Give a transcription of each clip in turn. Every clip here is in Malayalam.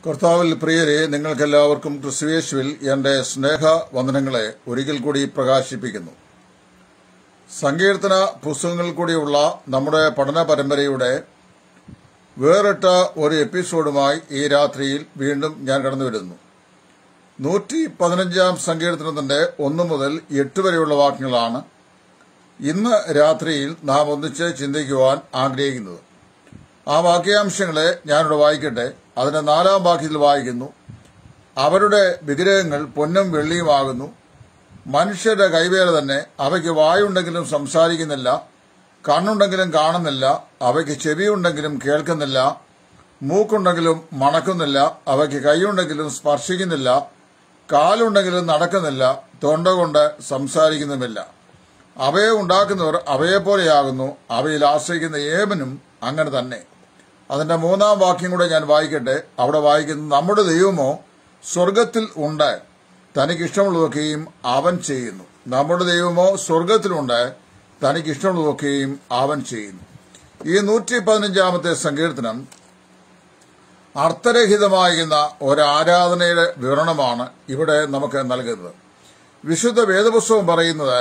കർത്താവിൽ പ്രിയരെ നിങ്ങൾക്കെല്ലാവർക്കും ക്രിസ്തുവേശുവിൽ എന്റെ സ്നേഹ വന്ദനങ്ങളെ ഒരിക്കൽ കൂടി പ്രകാശിപ്പിക്കുന്നു സങ്കീർത്തന പുസ്തകങ്ങളിൽ കൂടിയുള്ള നമ്മുടെ പഠന പരമ്പരയുടെ വേറിട്ട ഒരു എപ്പിസോഡുമായി ഈ രാത്രിയിൽ വീണ്ടും ഞാൻ കടന്നു വരുന്നു നൂറ്റി പതിനഞ്ചാം സങ്കീർത്തനത്തിന്റെ ഒന്നു മുതൽ എട്ട് വരെയുള്ള വാക്യങ്ങളാണ് ഇന്ന് രാത്രിയിൽ നാം ഒന്നിച്ച് ചിന്തിക്കുവാൻ ആഗ്രഹിക്കുന്നത് ആ വാക്യാംശങ്ങളെ ഞാനിവിടെ വായിക്കട്ടെ അതിന്റെ നാലാം വാക്യത്തിൽ വായിക്കുന്നു അവരുടെ വിഗ്രഹങ്ങൾ പൊന്നും വെള്ളിയുമാകുന്നു മനുഷ്യരുടെ കൈവേല തന്നെ അവയ്ക്ക് വായുണ്ടെങ്കിലും സംസാരിക്കുന്നില്ല കണ്ണുണ്ടെങ്കിലും കാണുന്നില്ല അവയ്ക്ക് ചെവിയുണ്ടെങ്കിലും കേൾക്കുന്നില്ല മൂക്കുണ്ടെങ്കിലും മണക്കുന്നില്ല അവയ്ക്ക് കൈയുണ്ടെങ്കിലും സ്പർശിക്കുന്നില്ല കാലുണ്ടെങ്കിലും നടക്കുന്നില്ല തൊണ്ട കൊണ്ട് സംസാരിക്കുന്നുമില്ല അവയെ ഉണ്ടാക്കുന്നവർ അവയെപ്പോലെയാകുന്നു അവയിൽ ആശ്രയിക്കുന്ന ഏവനും അങ്ങനെ തന്നെ അതിന്റെ മൂന്നാം വാക്യം കൂടെ ഞാൻ വായിക്കട്ടെ അവിടെ വായിക്കുന്നു നമ്മുടെ ദൈവമോ സ്വർഗത്തിൽ ഉണ്ട് തനിക്ക് ഇഷ്ടമുള്ളതൊക്കെയും അവൻ ചെയ്യുന്നു നമ്മുടെ ദൈവമോ സ്വർഗത്തിലുണ്ട് തനിക്ക് ഇഷ്ടമുള്ളതൊക്കെയും അവൻ ചെയ്യുന്നു ഈ നൂറ്റി പതിനഞ്ചാമത്തെ സങ്കീർത്തനം അർത്ഥരഹിതമായിരുന്ന ഒരു ആരാധനയുടെ വിവരണമാണ് ഇവിടെ നമുക്ക് നൽകുന്നത് വിശുദ്ധ വേദപുസ്തകം പറയുന്നത്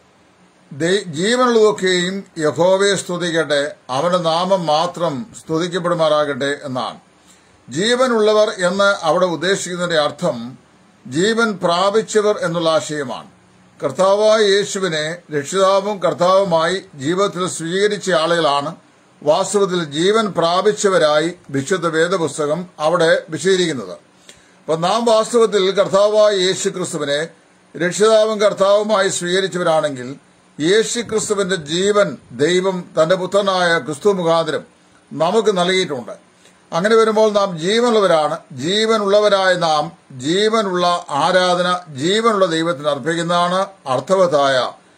ജീവനുള്ളതൊക്കെയും യഹോവയെ സ്തുതിക്കട്ടെ അവന്റെ നാമം മാത്രം സ്തുതിക്കപ്പെടുമാറാകട്ടെ എന്നാണ് ജീവനുള്ളവർ എന്ന് അവിടെ ഉദ്ദേശിക്കുന്നതിന്റെ അർത്ഥം ജീവൻ പ്രാപിച്ചവർ എന്നുള്ള ആശയമാണ് കർത്താവായ യേശുവിനെ രക്ഷിതാവും കർത്താവുമായി ജീവിതത്തിൽ സ്വീകരിച്ച ആളുകളാണ് വാസ്തവത്തിൽ ജീവൻ പ്രാപിച്ചവരായി വിശുദ്ധ വേദപുസ്തകം അവിടെ വിശദീകരിക്കുന്നത് അപ്പൊ നാം വാസ്തവത്തിൽ കർത്താവായ യേശു ക്രിസ്തുവിനെ രക്ഷിതാവും കർത്താവുമായി സ്വീകരിച്ചവരാണെങ്കിൽ യേശു ക്രിസ്തുവിന്റെ ജീവൻ ദൈവം തന്റെ പുത്രനായ ക്രിസ്തു മുഖാന്തരം നമുക്ക് നൽകിയിട്ടുണ്ട് അങ്ങനെ വരുമ്പോൾ നാം ജീവനുള്ളവരാണ് ജീവനുള്ളവരായ നാം ജീവനുള്ള ആരാധന ജീവനുള്ള ദൈവത്തിന് അർപ്പിക്കുന്നതാണ് അർത്ഥവത്തായ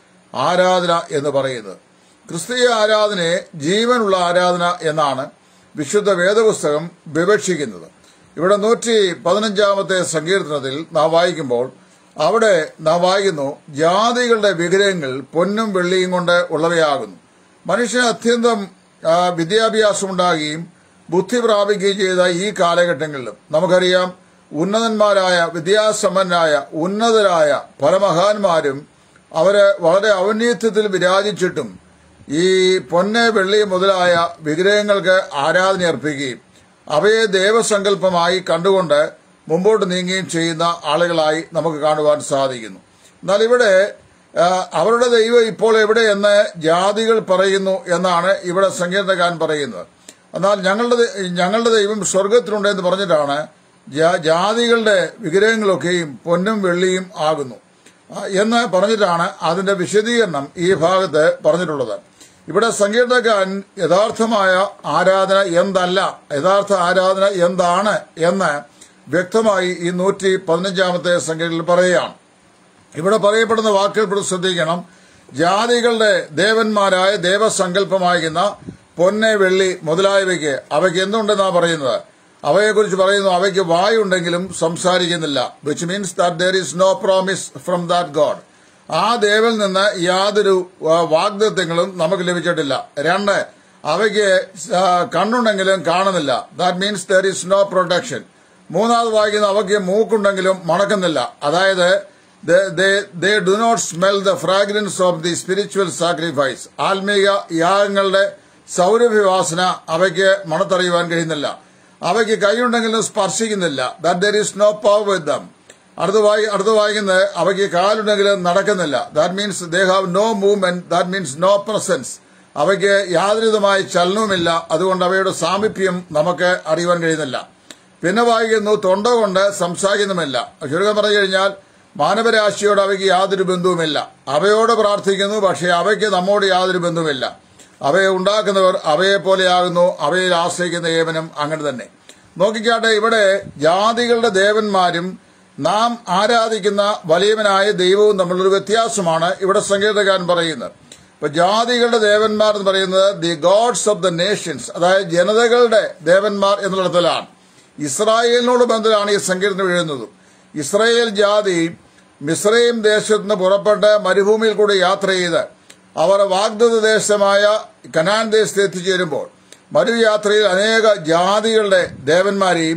ആരാധന എന്ന് പറയുന്നത് ക്രിസ്തീയ ആരാധനയെ ജീവനുള്ള ആരാധന എന്നാണ് വിശുദ്ധ വേദപുസ്തകം വിവക്ഷിക്കുന്നത് ഇവിടെ നൂറ്റി പതിനഞ്ചാമത്തെ സങ്കീർത്തനത്തിൽ നാം വായിക്കുമ്പോൾ അവിടെ നാം വായിക്കുന്നു ജാതികളുടെ വിഗ്രഹങ്ങൾ പൊന്നും വെള്ളിയും കൊണ്ട് ഉള്ളവയാകുന്നു മനുഷ്യന് അത്യന്തം വിദ്യാഭ്യാസം ഉണ്ടാകുകയും ബുദ്ധി പ്രാപിക്കുകയും ചെയ്ത ഈ കാലഘട്ടങ്ങളിലും നമുക്കറിയാം ഉന്നതന്മാരായ വിദ്യാസമ്പന്നരായ ഉന്നതരായ പല മഹാന്മാരും അവര് വളരെ ഔന്നത്യത്തിൽ വിരാജിച്ചിട്ടും ഈ പൊന്ന് വെള്ളി മുതലായ വിഗ്രഹങ്ങൾക്ക് ആരാധന അർപ്പിക്കുകയും അവയെ ദേവസങ്കല്പമായി കണ്ടുകൊണ്ട് മുമ്പോട്ട് നീങ്ങുകയും ചെയ്യുന്ന ആളുകളായി നമുക്ക് കാണുവാൻ സാധിക്കുന്നു എന്നാൽ ഇവിടെ അവരുടെ ദൈവം ഇപ്പോൾ എവിടെയെന്ന് ജാതികൾ പറയുന്നു എന്നാണ് ഇവിടെ സങ്കീർത്തകാരൻ പറയുന്നത് എന്നാൽ ഞങ്ങളുടെ ഞങ്ങളുടെ ദൈവം സ്വർഗത്തിലുണ്ട് എന്ന് പറഞ്ഞിട്ടാണ് ജാതികളുടെ വിഗ്രഹങ്ങളൊക്കെയും പൊന്നും വെള്ളിയും ആകുന്നു എന്ന് പറഞ്ഞിട്ടാണ് അതിന്റെ വിശദീകരണം ഈ ഭാഗത്ത് പറഞ്ഞിട്ടുള്ളത് ഇവിടെ സങ്കീർത്തകാരൻ യഥാർത്ഥമായ ആരാധന എന്തല്ല യഥാർത്ഥ ആരാധന എന്താണ് എന്ന് വ്യക്തമായി ഈ നൂറ്റി പതിനഞ്ചാമത്തെ സംഖ്യയിൽ പറയുകയാണ് ഇവിടെ പറയപ്പെടുന്ന വാക്കുകൾ ശ്രദ്ധിക്കണം ജാതികളുടെ ദേവന്മാരായ ദേവസങ്കല്പമായിരുന്ന പൊന്നെ വെള്ളി മുതലായവയ്ക്ക് അവയ്ക്ക് എന്തുണ്ടെന്നാ പറയുന്നത് അവയെക്കുറിച്ച് പറയുന്നു അവയ്ക്ക് വായുണ്ടെങ്കിലും സംസാരിക്കുന്നില്ല which means that there is no promise from that God ആ ദേവൽ നിന്ന് യാതൊരു വാഗ്ദത്വങ്ങളും നമുക്ക് ലഭിച്ചിട്ടില്ല രണ്ട് അവയ്ക്ക് കണ്ണുണ്ടെങ്കിലും കാണുന്നില്ല that means there is no protection മൂന്നാമത് വായിക്കുന്ന അവയ്ക്ക് മൂക്കുണ്ടെങ്കിലും മണക്കുന്നില്ല അതായത് they do not smell the fragrance of the spiritual sacrifice ആത്മീയ യാഗങ്ങളുടെ സൗരഭ്യവാസന അവയ്ക്ക് മണത്തറിയുവാൻ കഴിയുന്നില്ല അവയ്ക്ക് കൈയുണ്ടെങ്കിലും സ്പർശിക്കുന്നില്ല that there is no power with them അടുത്ത വായി അടുത്ത വായിക്കുന്നത് അവയ്ക്ക് കാലുണ്ടെങ്കിലും നടക്കുന്നില്ല that means they have no movement that means no presence അവയ്ക്ക് യാതൊരുവിധമായ ചലനവുമില്ല അതുകൊണ്ട് അവയുടെ സാമീപ്യം നമുക്ക് അറിയുവാൻ കഴിയുന്നില്ല പിന്നെ വായിക്കുന്നു തൊണ്ട കൊണ്ട് സംസാരിക്കുന്നുമില്ല ചുരുക്കം പറഞ്ഞു കഴിഞ്ഞാൽ മാനവരാശിയോട് അവയ്ക്ക് യാതൊരു ബന്ധവുമില്ല അവയോട് പ്രാർത്ഥിക്കുന്നു പക്ഷേ അവയ്ക്ക് നമ്മോട് യാതൊരു ബന്ധവുമില്ല അവയെ ഉണ്ടാക്കുന്നവർ അവയെ പോലെയാകുന്നു അവയിൽ ആശ്രയിക്കുന്ന ഏവനും അങ്ങനെ തന്നെ നോക്കിക്കാട്ടെ ഇവിടെ ജാതികളുടെ ദേവന്മാരും നാം ആരാധിക്കുന്ന വലിയവനായ ദൈവവും തമ്മിലൊരു വ്യത്യാസമാണ് ഇവിടെ സംഗീതകാരൻ പറയുന്നത് ഇപ്പൊ ജാതികളുടെ ദേവന്മാർ എന്ന് പറയുന്നത് the gods of the nations അതായത് ജനതകളുടെ ദേവന്മാർ എന്നുള്ളതിലാണ് ഇസ്രായേലിനോട് ബന്ധത്തിലാണ് ഈ സങ്കീർത്തനം എഴുതുന്നത് ഇസ്രായേൽ ജാതി മിസ്രൈം ദേശത്ത് നിന്ന് പുറപ്പെട്ട് മരുഭൂമിയിൽ കൂടി യാത്ര ചെയ്ത് അവർ വാഗ്ദത്ത ദേശമായ കനാൻ ദേശത്ത് എത്തിച്ചേരുമ്പോൾ മരുയാത്രയിൽ അനേക ജാതികളുടെ ദേവന്മാരെയും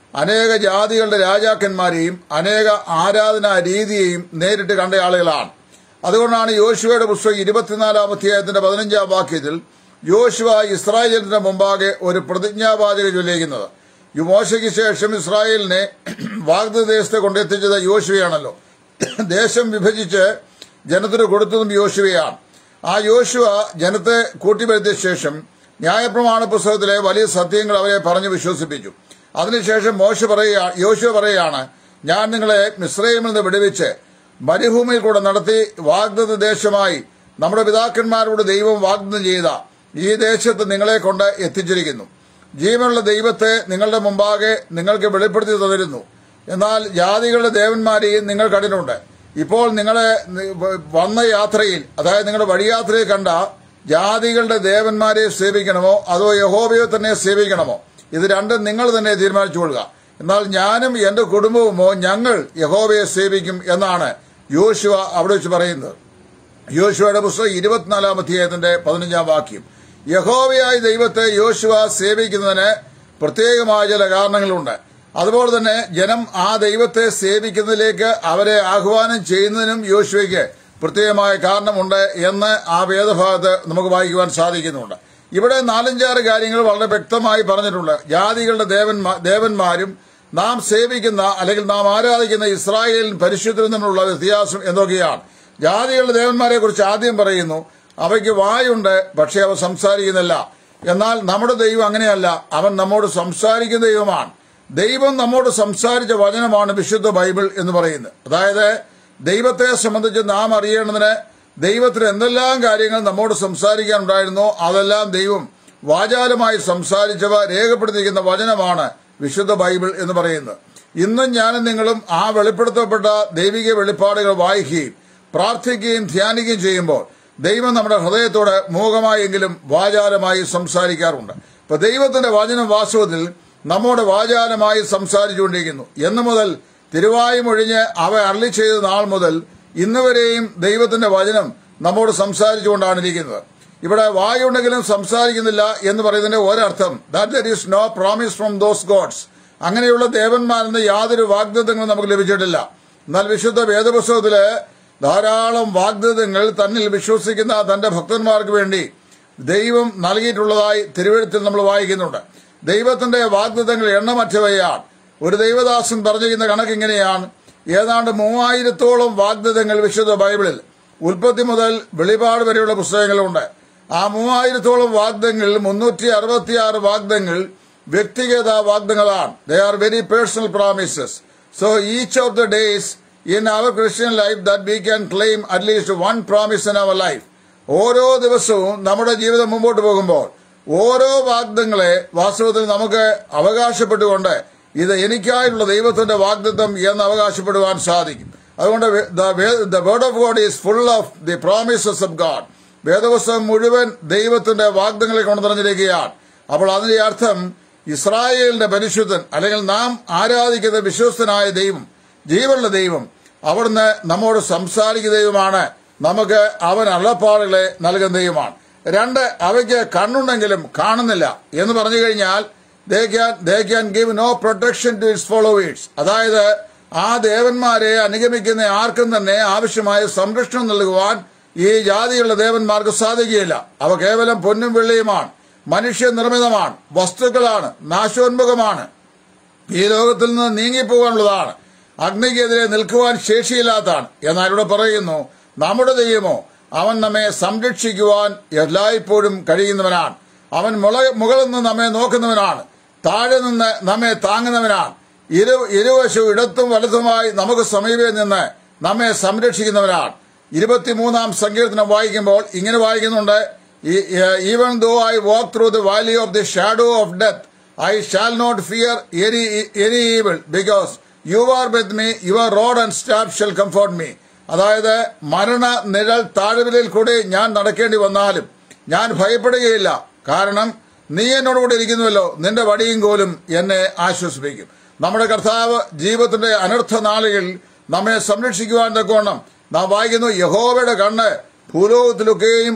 അനേക ജാതികളുടെ രാജാക്കന്മാരെയും അനേക ആരാധനാ രീതിയെയും നേരിട്ട് കണ്ട ആളുകളാണ് അതുകൊണ്ടാണ് യോശുവയുടെ പുസ്തകം ഇരുപത്തിനാലാം അധ്യായത്തിന്റെ പതിനഞ്ചാം വാക്യത്തിൽ യോശുവ ഇസ്രായേലിന്റെ മുമ്പാകെ ഒരു പ്രതിജ്ഞാവാചക ചൊല്ലിക്കുന്നത് ഈ മോശയ്ക്ക് ശേഷം ഇസ്രായേലിനെ വാഗ്ദദേശത്തെ കൊണ്ടെത്തിച്ചത് യോശുവയാണല്ലോ ദേശം വിഭജിച്ച് ജനത്തിന് കൊടുത്തതും യോശുവയാണ് ആ യോശുവ ജനത്തെ കൂട്ടിവരുത്തിയ ശേഷം ന്യായപ്രമാണ പുസ്തകത്തിലെ വലിയ സത്യങ്ങൾ അവരെ പറഞ്ഞു വിശ്വസിപ്പിച്ചു അതിനുശേഷം മോശ പറയുക യോശുവ പറയുകയാണ് ഞാൻ നിങ്ങളെ മിശ്രയിൽ നിന്ന് വിടുവിച്ച് മരുഭൂമിയിൽ കൂടെ നടത്തി വാഗ്ദത്ത ദേശമായി നമ്മുടെ പിതാക്കന്മാരോട് ദൈവം വാഗ്ദത്തം ചെയ്ത ഈ ദേശത്ത് നിങ്ങളെ കൊണ്ട് എത്തിച്ചിരിക്കുന്നു ജീവനുള്ള ദൈവത്തെ നിങ്ങളുടെ മുമ്പാകെ നിങ്ങൾക്ക് വെളിപ്പെടുത്തി തന്നിരുന്നു എന്നാൽ ജാതികളുടെ ദേവന്മാരെയും നിങ്ങൾ കണ്ടിട്ടുണ്ട് ഇപ്പോൾ നിങ്ങളെ നി- വന്ന യാത്രയിൽ അതായത് നിങ്ങളുടെ വഴിയാത്രയിൽ കണ്ട ജാതികളുടെ ദേവന്മാരെ സേവിക്കണമോ അതോ യഹോബയെ തന്നെ സേവിക്കണമോ ഇത് രണ്ടും നിങ്ങൾ തന്നെ തീരുമാനിച്ചുകൊള്ളുക എന്നാൽ ഞാനും എന്റെ കുടുംബവുമോ ഞങ്ങൾ യഹോവയെ സേവിക്കും എന്നാണ് യോശുവ അവിടെ വെച്ച് പറയുന്നത് യോശുവയുടെ പുസ്തകം ഇരുപത്തിനാലാം അധ്യായത്തിന്റെ പതിനഞ്ചാം വാക്യം യഹോവയായ ദൈവത്തെ യോശുവ സേവിക്കുന്നതിന് പ്രത്യേകമായ ചില കാരണങ്ങളുണ്ട് അതുപോലെ തന്നെ ജനം ആ ദൈവത്തെ സേവിക്കുന്നതിലേക്ക് അവരെ ആഹ്വാനം ചെയ്യുന്നതിനും യോശുവയ്ക്ക് പ്രത്യേകമായ കാരണമുണ്ട് എന്ന് ആ വേദഭാഗത്ത് നമുക്ക് വായിക്കുവാൻ സാധിക്കുന്നുണ്ട് ഇവിടെ നാലഞ്ചാറ് കാര്യങ്ങൾ വളരെ വ്യക്തമായി പറഞ്ഞിട്ടുണ്ട് ജാതികളുടെ ദേവന്മാ ദേവന്മാരും നാം സേവിക്കുന്ന അല്ലെങ്കിൽ നാം ആരാധിക്കുന്ന ഇസ്രായേലിൻ പരിശുദ്ധനും തമ്മിലുള്ള വ്യത്യാസം എന്തൊക്കെയാണ് ജാതികളുടെ ദേവന്മാരെ കുറിച്ച് ആദ്യം പറയുന്നു അവയ്ക്ക് വായുണ്ട് പക്ഷെ അവ സംസാരിക്കുന്നില്ല എന്നാൽ നമ്മുടെ ദൈവം അങ്ങനെയല്ല അവൻ നമ്മോട് സംസാരിക്കുന്ന ദൈവമാണ് ദൈവം നമ്മോട് സംസാരിച്ച വചനമാണ് വിശുദ്ധ ബൈബിൾ എന്ന് പറയുന്നത് അതായത് ദൈവത്തെ സംബന്ധിച്ച് നാം അറിയേണ്ടതിന് ദൈവത്തിന് എന്തെല്ലാം കാര്യങ്ങൾ നമ്മോട് സംസാരിക്കാനുണ്ടായിരുന്നോ അതെല്ലാം ദൈവം വാചാലമായി സംസാരിച്ചവ രേഖപ്പെടുത്തിയിരിക്കുന്ന വചനമാണ് വിശുദ്ധ ബൈബിൾ എന്ന് പറയുന്നത് ഇന്നും ഞാനും നിങ്ങളും ആ വെളിപ്പെടുത്തപ്പെട്ട ദൈവിക വെളിപ്പാടുകൾ വായിക്കുകയും പ്രാർത്ഥിക്കുകയും ധ്യാനിക്കുകയും ചെയ്യുമ്പോൾ ദൈവം നമ്മുടെ ഹൃദയത്തോട് മൂകമായെങ്കിലും വാചാലമായി സംസാരിക്കാറുണ്ട് ഇപ്പൊ ദൈവത്തിന്റെ വചനം വാസ്തവത്തിൽ നമ്മോട് വാചാലമായി സംസാരിച്ചുകൊണ്ടിരിക്കുന്നു എന്ന് മുതൽ തിരുവായുമൊഴിഞ്ഞ് അവ അരളി ചെയ്ത നാൾ മുതൽ ഇന്ന് വരെയും ദൈവത്തിന്റെ വചനം നമ്മോട് സംസാരിച്ചുകൊണ്ടാണ് ഇരിക്കുന്നത് ഇവിടെ വായുണ്ടെങ്കിലും സംസാരിക്കുന്നില്ല എന്ന് പറയുന്നതിന്റെ ഒരർത്ഥം that there is no promise from those gods അങ്ങനെയുള്ള ദേവന്മാരെന്ന് യാതൊരു വാഗ്ദത്തങ്ങളും നമുക്ക് ലഭിച്ചിട്ടില്ല എന്നാൽ വിശുദ്ധ വേദപുസ്തകത്തില് ധാരാളം വാഗ്ദത്തങ്ങൾ തന്നിൽ വിശ്വസിക്കുന്ന തന്റെ ഭക്തന്മാർക്ക് വേണ്ടി ദൈവം നൽകിയിട്ടുള്ളതായി തിരുവഴുത്തിൽ നമ്മൾ വായിക്കുന്നുണ്ട് ദൈവത്തിന്റെ വാഗ്ദത്തങ്ങൾ എണ്ണമറ്റവയാണ് ഒരു ദൈവദാസൻ പറഞ്ഞിരിക്കുന്ന കണക്ക് ഇങ്ങനെയാണ് ഏതാണ്ട് മൂവായിരത്തോളം വാഗ്ദത്തങ്ങൾ വിശുദ്ധ ബൈബിളിൽ ഉൽപ്പത്തി മുതൽ വെളിപാട് വരെയുള്ള പുസ്തകങ്ങളുണ്ട് ആ മൂവായിരത്തോളം വാഗ്ദങ്ങൾ മുന്നൂറ്റി അറുപത്തിയാറ് വാഗ്ദങ്ങൾ വ്യക്തിഗത വാഗ്ദങ്ങളാണ് they are very personal promises so each of the days in our Christian life that we can claim at least one promise in our life ഓരോ ദിവസവും നമ്മുടെ ജീവിതം മുമ്പോട്ട് പോകുമ്പോൾ ഓരോ വാഗ്ദങ്ങളെ വാസ്തവത്തിൽ നമുക്ക് അവകാശപ്പെട്ടുകൊണ്ട് ഇത് എനിക്കായുള്ള ദൈവത്തിന്റെ വാഗ്ദത്വം എന്ന് അവകാശപ്പെടുവാൻ സാധിക്കും അതുകൊണ്ട് the word of God is full of the promises of God വേദപുസ്തകം മുഴുവൻ ദൈവത്തിന്റെ വാഗ്ദങ്ങളെ കൊണ്ട് നിറഞ്ഞിരിക്കുകയാണ് അപ്പോൾ അതിന്റെ അർത്ഥം ഇസ്രായേലിന്റെ പരിശുദ്ധൻ അല്ലെങ്കിൽ നാം ആരാധിക്കുന്ന വിശ്വസ്തനായ ദൈവം ജീവനുള്ള ദൈവം അവിടുന്ന് നമ്മോട് സംസാരിക്കുന്ന ദൈവമാണ് നമുക്ക് അവൻ അള്ളപ്പാടുകളെ നൽകുന്ന ദൈവമാണ് രണ്ട് അവയ്ക്ക് കണ്ണുണ്ടെങ്കിലും കാണുന്നില്ല എന്ന് പറഞ്ഞു കഴിഞ്ഞാൽ they can they can give no protection to its followers അതായത് ആ ദേവന്മാരെ അനുഗമിക്കുന്ന ആർക്കും തന്നെ ആവശ്യമായ സംരക്ഷണം നൽകുവാൻ ഈ ജാതിയുള്ള ദേവന്മാർക്ക് സാധിക്കുകയില്ല അവ കേവലം പൊന്നും വെള്ളിയുമാണ് മനുഷ്യ നിർമ്മിതമാണ് വസ്തുക്കളാണ് നാശോന്മുഖമാണ് ഈ ലോകത്തിൽ നിന്ന് നീങ്ങിപ്പോകാനുള്ളതാണ് അഗ്നിക്കെതിരെ നിൽക്കുവാൻ ശേഷിയില്ലാത്തതാണ് എന്നാൽ ഇവിടെ പറയുന്നു നമ്മുടെ ദൈവമോ അവൻ നമ്മെ സംരക്ഷിക്കുവാൻ എല്ലായ്പ്പോഴും കഴിയുന്നവനാണ് അവൻ മുള- മുകളിൽ നിന്ന് നമ്മെ നോക്കുന്നവനാണ് താഴെ നിന്ന് നമ്മെ താങ്ങുന്നവനാണ് ഇരു ഇരുവശവും ഇടത്തും വലത്തുമായി നമുക്ക് സമീപേ നിന്ന് നമ്മെ സംരക്ഷിക്കുന്നവനാണ് ഇരുപത്തിമൂന്നാം സങ്കീർത്തനം വായിക്കുമ്പോൾ ഇങ്ങനെ വായിക്കുന്നുണ്ട് even though I walk through the valley of the shadow of death I shall not fear any any evil because you are with me your rod and staff shall comfort me അതായത് മരണ നിഴൽ താഴ്വരയിൽ കൂടി ഞാൻ നടക്കേണ്ടി വന്നാലും ഞാൻ ഭയപ്പെടുകയില്ല കാരണം നീ എന്നോടുകൂടി ഇരിക്കുന്നുവല്ലോ നിന്റെ വടിയും കോലും എന്നെ ആശ്വസിപ്പിക്കും നമ്മുടെ കർത്താവ് ജീവിതത്തിന്റെ അനർത്ഥ നാളുകളിൽ നമ്മെ സംരക്ഷിക്കുവാൻ തക്കവണ്ണം നാം വായിക്കുന്നു യഹോവയുടെ കണ്ണ് ഭൂലോകത്തിലൊക്കെയും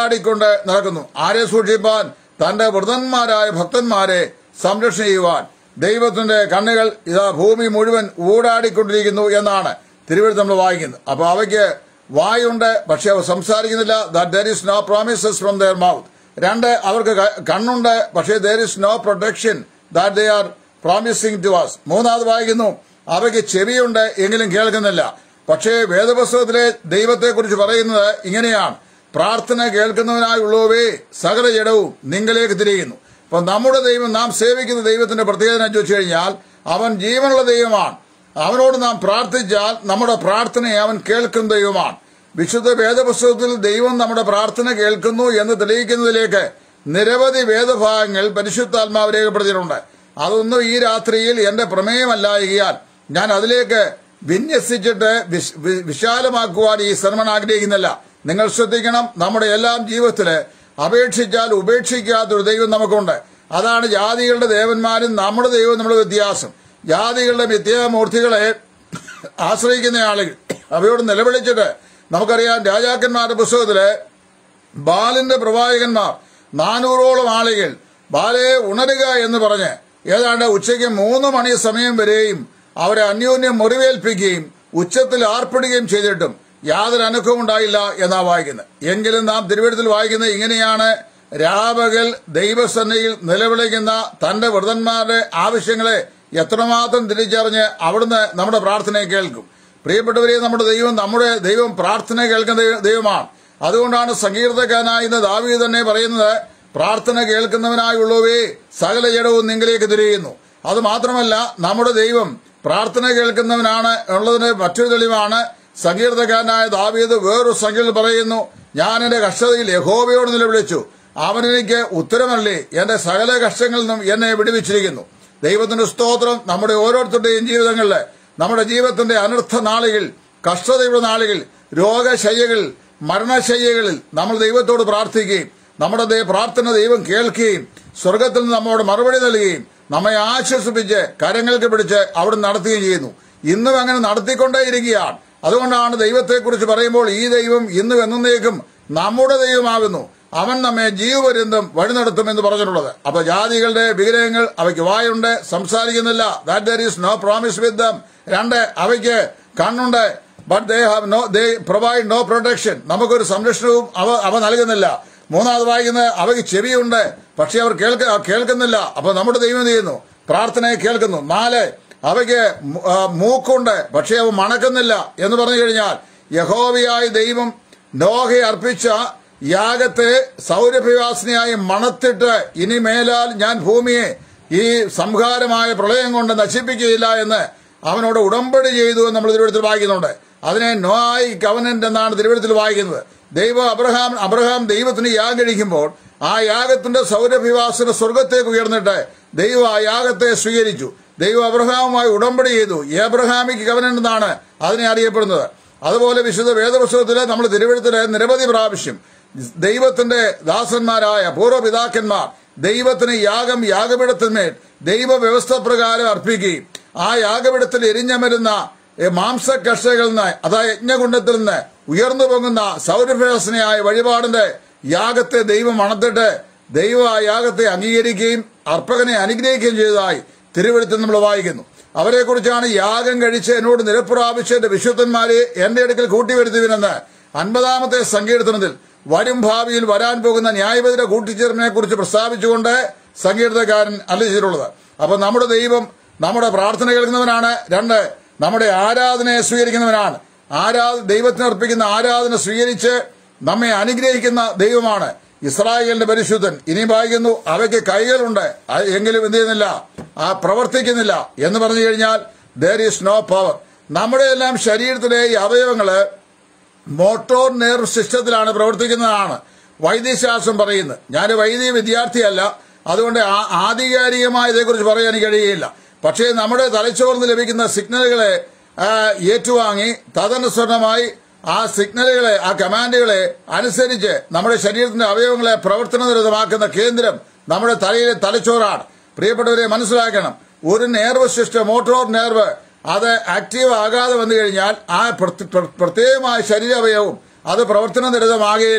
ഊടാടിക്കൊണ്ട് നടക്കുന്നു ആരെ സൂക്ഷിപ്പാൻ തന്റെ വൃതന്മാരായ ഭക്തന്മാരെ സംരക്ഷണം ചെയ്യുവാൻ ദൈവത്തിന്റെ കണ്ണുകൾ ഇതാ ഭൂമി മുഴുവൻ ഊടാടിക്കൊണ്ടിരിക്കുന്നു എന്നാണ് തിരുവഴുത്ത് നമ്മൾ വായിക്കുന്നത് അപ്പൊ അവയ്ക്ക് വായുണ്ട് പക്ഷെ അവർ സംസാരിക്കുന്നില്ല that there is no promises from their mouth രണ്ട് അവർക്ക് ക- കണ്ണുണ്ട് പക്ഷേ there is no protection that they are promising to us മൂന്നാമത് വായിക്കുന്നു അവയ്ക്ക് ചെവിയുണ്ട് എങ്കിലും കേൾക്കുന്നില്ല പക്ഷേ വേദപുസ്തകത്തിലെ ദൈവത്തെക്കുറിച്ച് പറയുന്നത് ഇങ്ങനെയാണ് പ്രാർത്ഥന കേൾക്കുന്നവനായുള്ളവേ സകല ജഡവും നിങ്ങളിലേക്ക് തിരിയുന്നു അപ്പൊ നമ്മുടെ ദൈവം നാം സേവിക്കുന്ന ദൈവത്തിന്റെ പ്രത്യേകത എന്ന് ചോദിച്ചു കഴിഞ്ഞാൽ അവൻ ജീവനുള്ള ദൈവമാണ് അവനോട് നാം പ്രാർത്ഥിച്ചാൽ നമ്മുടെ പ്രാർത്ഥനയെ അവൻ കേൾക്കുന്ന ദൈവമാണ് വിശുദ്ധ വേദപുസ്തകത്തിൽ ദൈവം നമ്മുടെ പ്രാർത്ഥന കേൾക്കുന്നു എന്ന് തെളിയിക്കുന്നതിലേക്ക് നിരവധി വേദഭാഗങ്ങൾ പരിശുദ്ധാത്മാവ് രേഖപ്പെടുത്തിയിട്ടുണ്ട് അതൊന്നും ഈ രാത്രിയിൽ എന്റെ പ്രമേയമല്ലായകയാൽ ഞാൻ അതിലേക്ക് വിന്യസിച്ചിട്ട് വിശ്- വി- വിശാലമാക്കുവാൻ ഈ ശ്രമം ആഗ്രഹിക്കുന്നില്ല നിങ്ങൾ ശ്രദ്ധിക്കണം നമ്മുടെ എല്ലാം ജീവിതത്തില് അപേക്ഷിച്ചാൽ ഉപേക്ഷിക്കാത്തൊരു ദൈവം നമുക്കുണ്ട് അതാണ് ജാതികളുടെ ദേവന്മാരും നമ്മുടെ ദൈവവും നമ്മുടെ വ്യത്യാസം ജാതികളുടെ മിഥ്യാമൂർത്തികളെ ആശ്രയിക്കുന്ന ആളുകൾ അവയോട് നിലവിളിച്ചിട്ട് നമുക്കറിയാം രാജാക്കന്മാരുടെ പുസ്തകത്തില് ബാലിന്റെ പ്രവാചകന്മാർ നാനൂറോളം ആളുകൾ ബാലയെ ഉണരുക എന്ന് പറഞ്ഞ് ഏതാണ്ട് ഉച്ചയ്ക്ക് മൂന്ന് മണി സമയം വരെയും അവരെ അന്യോന്യം മുറിവേൽപ്പിക്കുകയും ഉച്ചത്തിൽ ആർപ്പിടുകയും ചെയ്തിട്ടും യാതൊരു അനുഭവം ഉണ്ടായില്ല എന്നാ വായിക്കുന്നത് എങ്കിലും നാം തിരുവഴുത്തിൽ വായിക്കുന്നത് ഇങ്ങനെയാണ് രാപകൽ ദൈവസന്നയിൽ നിലവിളിക്കുന്ന തന്റെ വൃതന്മാരുടെ ആവശ്യങ്ങളെ എത്രമാത്രം തിരിച്ചറിഞ്ഞ് അവിടുന്ന് നമ്മുടെ പ്രാർത്ഥനയെ കേൾക്കും പ്രിയപ്പെട്ടവരെ നമ്മുടെ ദൈവം നമ്മുടെ ദൈവം പ്രാർത്ഥന കേൾക്കുന്ന ദൈവ- ദൈവമാണ് അതുകൊണ്ടാണ് സങ്കീർത്തക്കാരനായ ഇന്ന് ദാവീദ് തന്നെ പറയുന്നത് പ്രാർത്ഥന കേൾക്കുന്നവനായുള്ളവേ സകല ജഡവും നിങ്ങളിലേക്ക് തിരിയുന്നു അത് മാത്രമല്ല നമ്മുടെ ദൈവം പ്രാർത്ഥന കേൾക്കുന്നവനാണ് ഉള്ളതിന് മറ്റൊരു തെളിവാണ് സങ്കീർത്തക്കാരനായ ദാവീദ് വേറൊരു സംഖ്യയിൽ പറയുന്നു ഞാൻ എന്റെ കഷ്ടതയിൽ യഹോവയോട് നിലവിളിച്ചു അവൻ എനിക്ക് ഉത്തരമല്ലേ എന്റെ സകല കഷ്ടങ്ങളിൽ നിന്നും എന്നെ വിടുവിച്ചിരിക്കുന്നു ദൈവത്തിന്റെ സ്തോത്രം നമ്മുടെ ഓരോരുത്തരുടെയും ജീവിതങ്ങളിൽ നമ്മുടെ ജീവിതത്തിന്റെ അനർത്ഥ നാളുകൾ കഷ്ടതയുടെ നാളുകൾ രോഗശയ്യകൾ മരണശയ്യകളിൽ നമ്മൾ ദൈവത്തോട് പ്രാർത്ഥിക്കുകയും നമ്മുടെ ദൈ- പ്രാർത്ഥന ദൈവം കേൾക്കുകയും സ്വർഗത്തിൽ നിന്ന് നമ്മോട് മറുപടി നൽകുകയും നമ്മെ ആശ്വസിപ്പിച്ച് കരങ്ങൾക്ക് പിടിച്ച് അവിടെ നടത്തുകയും ചെയ്യുന്നു ഇന്നും അങ്ങനെ നടത്തിക്കൊണ്ടേയിരിക്കുകയാണ് അതുകൊണ്ടാണ് ദൈവത്തെക്കുറിച്ച് പറയുമ്പോൾ ഈ ദൈവം ഇന്നും എന്നേക്കും നമ്മുടെ ദൈവമാകുന്നു അവൻ നമ്മെ ജീവപര്യന്തം വഴി നടത്തും എന്ന് പറഞ്ഞിട്ടുള്ളത് അപ്പൊ ജാതികളുടെ വിഗ്രഹങ്ങൾ അവയ്ക്ക് വായുണ്ട് സംസാരിക്കുന്നില്ല that there is no promise with them രണ്ട് അവയ്ക്ക് കണ്ണുണ്ട് but they have no they provide no protection നമുക്കൊരു സംരക്ഷണവും അവ അവ നൽകുന്നില്ല മൂന്നാമത് വായിക്കുന്നത് അവയ്ക്ക് ചെവിയുണ്ട് പക്ഷെ അവർ കേൾക്ക കേൾക്കുന്നില്ല അപ്പൊ നമ്മുടെ ദൈവം എന്ത് ചെയ്യുന്നു പ്രാർത്ഥനയെ കേൾക്കുന്നു നാല് അവയ്ക്ക് മു- ആ, മൂക്കുണ്ട് പക്ഷെ അവ മണക്കുന്നില്ല എന്ന് പറഞ്ഞു കഴിഞ്ഞാൽ യഹോവയായ ദൈവം നോഹയെ അർപ്പിച്ച യാഗത്തെ സൗരഭ്യവാസിനിയായി മണത്തിട്ട് ഇനി മേലാൽ ഞാൻ ഭൂമിയെ ഈ സംഹാരമായ പ്രളയം കൊണ്ട് നശിപ്പിക്കുകയില്ല എന്ന് അവനോട് ഉടമ്പടി ചെയ്തു എന്ന് നമ്മൾ തിരുവഴുത്തിൽ വായിക്കുന്നുണ്ട് അതിനെ നോയായി കവനന്റ് എന്നാണ് തിരുവഴുത്തിൽ വായിക്കുന്നത് ദൈവം അബ്രഹാം അബ്രഹാം ദൈവത്തിന് യാഗം കഴിക്കുമ്പോൾ ആ യാഗത്തിന്റെ സൗരഭിവാസന സ്വർഗത്തേക്ക് ഉയർന്നിട്ട് ദൈവം ആ യാഗത്തെ സ്വീകരിച്ചു ദൈവം അബ്രഹാമുമായി ഉടമ്പടി ചെയ്തു ഏബ്രഹാമിക് കവനന്റ് എന്നാണ് അതിനെ അറിയപ്പെടുന്നത് അതുപോലെ വിശുദ്ധ വേദപുസ്തകത്തില് നമ്മൾ തിരുവഴുത്തില് നിരവധി പ്രാവശ്യം ദൈവത്തിന്റെ ദാസന്മാരായ പൂർവ്വപിതാക്കന്മാർ ദൈവത്തിന് യാഗം യാഗപീഠത്തിന്മേൽ ദൈവവ്യവസ്ഥ പ്രകാരം അർപ്പിക്കുകയും ആ യാഗപീഠത്തിൽ എരിഞ്ഞമരുന്ന ഏ, മാംസകർഷകളിൽ നിന്ന് അതായത് യജ്ഞകുണ്ടത്തിൽ നിന്ന് ഉയർന്നു പൊങ്ങുന്ന സൗരഭ്യാസനയായ വഴിപാടിന്റെ യാഗത്തെ ദൈവം അണത്തിട്ട് ദൈവം ആ യാഗത്തെ അംഗീകരിക്കുകയും അർപ്പകനെ അനുഗ്രഹിക്കുകയും ചെയ്തതായി തിരുവഴുത്തിൽ നമ്മൾ വായിക്കുന്നു അവരെക്കുറിച്ചാണ് യാഗം കഴിച്ച് എന്നോട് നിരപ്രാപിച്ച എന്റെ വിശുദ്ധന്മാരെ എന്റെ അടുക്കൽ കൂട്ടിവരുത്തുവിനെന്ന് അൻപതാമത്തെ സങ്കീർത്തനത്തിൽ വരും ഭാവിയിൽ വരാൻ പോകുന്ന ന്യായപതിയുടെ കൂട്ടിച്ചേർപ്പിനെ കുറിച്ച് പ്രസ്താവിച്ചുകൊണ്ട് സങ്കീർത്തകാരൻ അല്ലിച്ചിട്ടുള്ളത് അപ്പൊ നമ്മുടെ ദൈവം നമ്മുടെ പ്രാർത്ഥന കേൾക്കുന്നവനാണ് രണ്ട് നമ്മുടെ ആരാധനയെ സ്വീകരിക്കുന്നവനാണ് ആരാ ദൈവത്തിന് അർപ്പിക്കുന്ന ആരാധന സ്വീകരിച്ച് നമ്മെ അനുഗ്രഹിക്കുന്ന ദൈവമാണ് ഇസ്രായേലിന്റെ പരിശുദ്ധൻ ഇനി വായിക്കുന്നു അവയ്ക്ക് കൈകളുണ്ട് അത് എങ്കിലും എന്ത് ചെയ്യുന്നില്ല ആ പ്രവർത്തിക്കുന്നില്ല എന്ന് പറഞ്ഞു കഴിഞ്ഞാൽ ദർ ഈസ് നോ പവർ നമ്മുടെ എല്ലാം ശരീരത്തിലെ ഈ അവയവങ്ങള് മോട്ടോർ നെർവ് സിസ്റ്റത്തിലാണ് പ്രവർത്തിക്കുന്നതാണ് വൈദ്യശാസ്ത്രം പറയുന്നത് ഞാൻ വൈദ്യ വിദ്യാർത്ഥിയല്ല അതുകൊണ്ട് ആ- ആധികാരികമായ ഇതേക്കുറിച്ച് പറയാൻ എനിക്ക് കഴിയില്ല പക്ഷേ നമ്മുടെ തലച്ചോറിന് ലഭിക്കുന്ന സിഗ്നലുകളെ ആ, ഏറ്റുവാങ്ങി തദനുസരണമായി ആ സിഗ്നലുകളെ ആ കമാൻഡുകളെ അനുസരിച്ച് നമ്മുടെ ശരീരത്തിന്റെ അവയവങ്ങളെ പ്രവർത്തനനിരതമാക്കുന്ന കേന്ദ്രം നമ്മുടെ തലയിലെ തലച്ചോറാണ് പ്രിയപ്പെട്ടവരെ മനസ്സിലാക്കണം ഒരു നേർവ് സിസ്റ്റം മോട്ടോർ നേർവ് അത് ആക്റ്റീവ് ആകാതെ വന്നു കഴിഞ്ഞാൽ ആ പ്രത്യ- പ്ര- പ്രത്യേകമായ ശരീരാവയവും അത് പ്രവർത്തന നിരതമാകുകയില്ല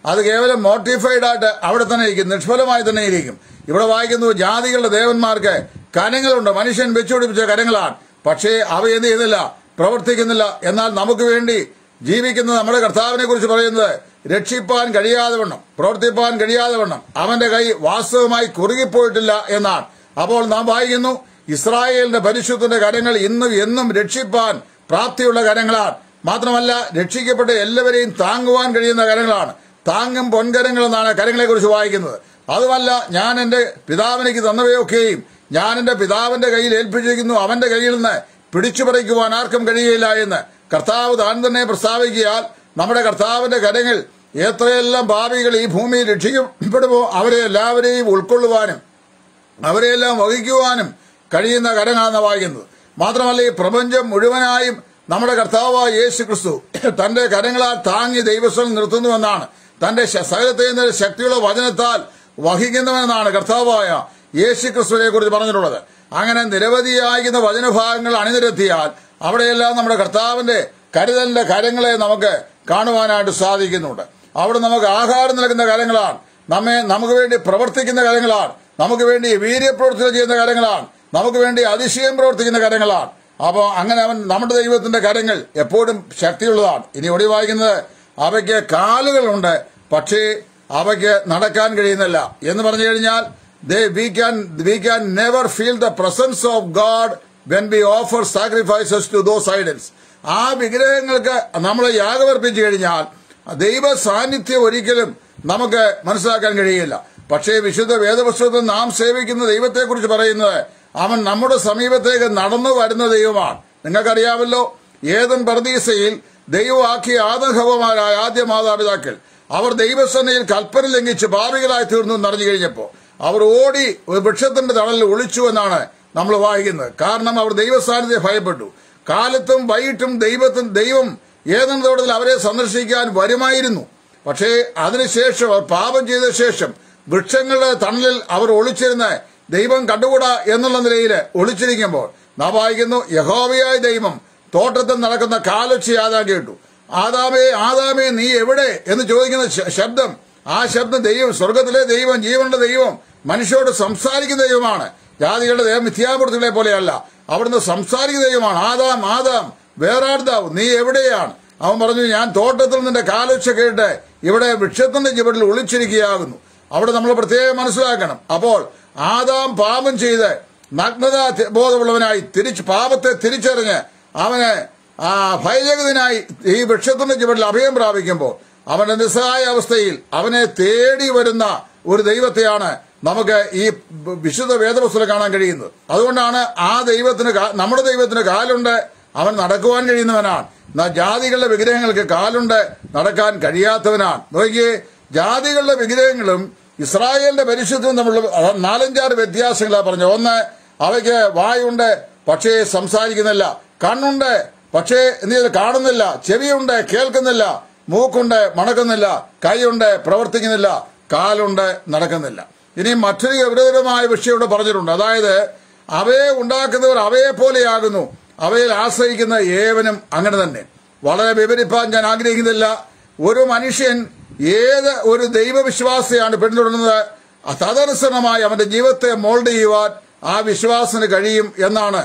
അത് കേവലം മോട്ടിഫൈഡ് ആയിട്ട് അവിടെ തന്നെ ഇരിക്കും നിഷ്ഫലമായി തന്നെ ഇരിക്കും ഇവിടെ വായിക്കുന്നു ജാതികളുടെ ദേവന്മാർക്ക് കരങ്ങളുണ്ട് മനുഷ്യൻ വെച്ചുപിടിപ്പിച്ച കരങ്ങളാണ് പക്ഷേ അവ എന്ത് ചെയ്യുന്നില്ല പ്രവർത്തിക്കുന്നില്ല എന്നാൽ നമുക്ക് വേണ്ടി ജീവിക്കുന്ന നമ്മുടെ കർത്താവിനെ കുറിച്ച് പറയുന്നത് രക്ഷിപ്പാൻ കഴിയാതെ വണ്ണം പ്രവർത്തിപ്പാൻ കഴിയാതെ വണ്ണം അവന്റെ കൈ വാസ്തവമായി കുറുകിപ്പോയിട്ടില്ല എന്നാണ് അപ്പോൾ നാം വായിക്കുന്നു ഇസ്രായേലിന്റെ പരിശുദ്ധന്റെ കരങ്ങൾ ഇന്നും എന്നും രക്ഷിപ്പാൻ പ്രാപ്തിയുള്ള കരങ്ങളാണ് മാത്രമല്ല രക്ഷിക്കപ്പെട്ട എല്ലാവരെയും താങ്ങുവാൻ കഴിയുന്ന കരങ്ങളാണ് താങ്ങും പൊൻകരങ്ങൾ എന്നാണ് കരങ്ങളെ കുറിച്ച് വായിക്കുന്നത് അതുമല്ല ഞാൻ എന്റെ പിതാവിനേക്ക് തന്നവയൊക്കെയും ഞാൻ എന്റെ പിതാവിന്റെ കയ്യിൽ ഏൽപ്പിച്ചിരിക്കുന്നു അവന്റെ കയ്യിൽ നിന്ന് പിടിച്ചു പറിക്കുവാൻ ആർക്കും കഴിയില്ല എന്ന് കർത്താവ് താൻ തന്നെ പ്രസ്താവിക്കിയാൽ നമ്മുടെ കർത്താവിന്റെ കരങ്ങൾ എത്രയെല്ലാം ഭാവികൾ ഈ ഭൂമിയിൽ രക്ഷിക്കപ്പെടുമോ അവരെ എല്ലാവരെയും ഉൾക്കൊള്ളുവാനും അവരെയെല്ലാം വഹിക്കുവാനും കഴിയുന്ന കരങ്ങളാണ് വായിക്കുന്നത് മാത്രമല്ല ഈ പ്രപഞ്ചം മുഴുവനായും നമ്മുടെ കർത്താവായ യേശു ക്രിസ്തു തന്റെ കരങ്ങളാൽ താങ്ങി ദൈവസ്ഥലം നിർത്തുന്നുവെന്നാണ് തന്റെ ശ- സകലത്തെ ശക്തിയുള്ള വചനത്താൽ വഹിക്കുന്നവനെന്നാണ് കർത്താവായ യേശു ക്രിസ്തുവിനെ കുറിച്ച് പറഞ്ഞിട്ടുള്ളത് അങ്ങനെ നിരവധിയായിരിക്കുന്ന വചനഭാഗങ്ങൾ അണിനിരത്തിയാൽ അവിടെയെല്ലാം നമ്മുടെ കർത്താവിന്റെ കരുതലിന്റെ കരങ്ങളെ നമുക്ക് കാണുവാനായിട്ട് സാധിക്കുന്നുണ്ട് അവിടെ നമുക്ക് ആഹാരം നൽകുന്ന കരങ്ങളാണ് നമ്മെ നമുക്ക് വേണ്ടി പ്രവർത്തിക്കുന്ന കരങ്ങളാണ് നമുക്ക് വേണ്ടി വീര്യപ്രവർത്തനം ചെയ്യുന്ന കരങ്ങളാണ് നമുക്ക് വേണ്ടി അതിശയം പ്രവർത്തിക്കുന്ന കരങ്ങളാണ് അപ്പോൾ അങ്ങനെ അവൻ നമ്മുടെ ദൈവത്തിന്റെ കരങ്ങൾ എപ്പോഴും ശക്തിയുള്ളതാണ് ഇനി ഇവിടെ വായിക്കുന്നത് അവയ്ക്ക് കാലുകളുണ്ട് പക്ഷേ അവയ്ക്ക് നടക്കാൻ കഴിയുന്നില്ല എന്ന് പറഞ്ഞു കഴിഞ്ഞാൽ we can we can never feel the presence of God when we offer sacrifices to those idols ആ വിഗ്രഹങ്ങൾക്ക് നമ്മൾ യാഗമർപ്പിച്ചു കഴിഞ്ഞാൽ ദൈവ സാന്നിധ്യം ഒരിക്കലും നമുക്ക് മനസ്സിലാക്കാൻ കഴിയില്ല പക്ഷേ വിശുദ്ധ വേദപുസ്തകത്തിൽ നാം സേവിക്കുന്ന ദൈവത്തെക്കുറിച്ച് പറയുന്നത് അവൻ നമ്മുടെ സമീപത്തേക്ക് നടന്നു വരുന്ന ദൈവമാണ് നിങ്ങൾക്കറിയാമല്ലോ ഏതൻ പർദീസയിൽ ദൈവമാക്കിയ ആദഹവമാരായ ആദ്യ മാതാപിതാക്കൾ അവർ ദൈവസേനയിൽ കൽപ്പന ലംഘിച്ച് പാപികളായി തീർന്നു എന്നറിഞ്ഞു കഴിഞ്ഞപ്പോൾ അവർ ഓടി ഒരു വൃക്ഷത്തിന്റെ തണലിൽ ഒളിച്ചു എന്നാണ് നമ്മൾ വായിക്കുന്നത് കാരണം അവർ ദൈവസാന്നിധ്യം ഭയപ്പെട്ടു കാലത്തും വൈകിട്ടും ദൈവത്തിന് ദൈവം ഏതെങ്കിലും തോട്ടത്തിൽ അവരെ സന്ദർശിക്കാൻ വരുമായിരുന്നു പക്ഷേ അതിനുശേഷം അവർ പാപം ചെയ്ത ശേഷം വൃക്ഷങ്ങളുടെ തണലിൽ അവർ ഒളിച്ചിരുന്ന ദൈവം കണ്ടുകൂടാ എന്നുള്ള നിലയിൽ ഒളിച്ചിരിക്കുമ്പോൾ നാം വായിക്കുന്നു യഹോവയായ ദൈവം തോട്ടത്തിൽ നടക്കുന്ന കാലൊച്ച ആദാം കേട്ടു ആദാമേ ആദാമേ നീ എവിടെ എന്ന് ചോദിക്കുന്ന ശ- ശബ്ദം ആ ശബ്ദം ദൈവം സ്വർഗത്തിലെ ദൈവം ജീവനുള്ള ദൈവം മനുഷ്യരോട് സംസാരിക്കുന്ന ദൈവമാണ് ജാതികളുടെ ദൈവം മിഥ്യാമൂർത്തികളെ പോലെയല്ല അവിടുന്ന് സംസാരിക്കുന്ന ദൈവമാണ് ആദാം ആദാം വേറെ ആർദാവ് നീ എവിടെയാണ് അവൻ പറഞ്ഞു ഞാൻ തോട്ടത്തിൽ നിന്റെ കാലൊച്ച കേട്ട് ഇവിടെ വൃക്ഷത്തിന്റെ ചുവട്ടിൽ ഒളിച്ചിരിക്കുകയാകുന്നു അവിടെ നമ്മൾ പ്രത്യേകം മനസ്സിലാക്കണം അപ്പോൾ ആദാം പാപം ചെയ്ത് നഗ്നത തി- ബോധമുള്ളവനായി തിരിച്ച് പാപത്തെ തിരിച്ചറിഞ്ഞ് അവന് ആ ഭയജഗതിനായി ഈ വൃക്ഷത്തിന്റെ ചുവട്ടിൽ അഭയം പ്രാപിക്കുമ്പോൾ അവന്റെ നിസ്സഹായ അവസ്ഥയിൽ അവനെ തേടി വരുന്ന ഒരു ദൈവത്തെയാണ് നമുക്ക് ഈ വിശുദ്ധ വേദപുസ്തകം കാണാൻ കഴിയുന്നത് അതുകൊണ്ടാണ് ആ ദൈവത്തിന് കാ- നമ്മുടെ ദൈവത്തിന് കാലുണ്ട് അവൻ നടക്കുവാൻ കഴിയുന്നവനാണ് എന്നാൽ ജാതികളുടെ വിഗ്രഹങ്ങൾക്ക് കാലുണ്ട് നടക്കാൻ കഴിയാത്തവനാണ് നോക്കിയേ ജാതികളുടെ വിഗ്രഹങ്ങളും ഇസ്രായേലിന്റെ പരിശുദ്ധവും തമ്മിലുള്ള അഹ് നാലഞ്ചാറ് വ്യത്യാസങ്ങളാണ് പറഞ്ഞു ഒന്ന് അവയ്ക്ക് വായുണ്ട് പക്ഷേ സംസാരിക്കുന്നില്ല കണ്ണുണ്ട് പക്ഷേ എന്ത് ചെയ്തു? കാണുന്നില്ല ചെവിയുണ്ട് കേൾക്കുന്നില്ല മൂക്കുണ്ട് മണക്കുന്നില്ല കൈയുണ്ട് പ്രവർത്തിക്കുന്നില്ല കാലുണ്ട് നടക്കുന്നില്ല ഇനി മറ്റൊരു ഗൗരവമായ വിഷയം ഇവിടെ പറഞ്ഞിട്ടുണ്ട് അതായത് അവയെ ഉണ്ടാക്കുന്നവർ അവയെ പോലെയാകുന്നു അവയിൽ ആശ്രയിക്കുന്ന ഏവനും അങ്ങനെ തന്നെ വളരെ വിവരിപ്പാൻ ഞാൻ ആഗ്രഹിക്കുന്നില്ല ഒരു മനുഷ്യൻ ഏത് ഒരു ദൈവവിശ്വാസയാണ് പിന്തുടരുന്നത് തദനുസരണമായി അവന്റെ ജീവിതത്തെ മോൾഡ് ചെയ്യുവാൻ ആ വിശ്വാസത്തിന് കഴിയും എന്നാണ്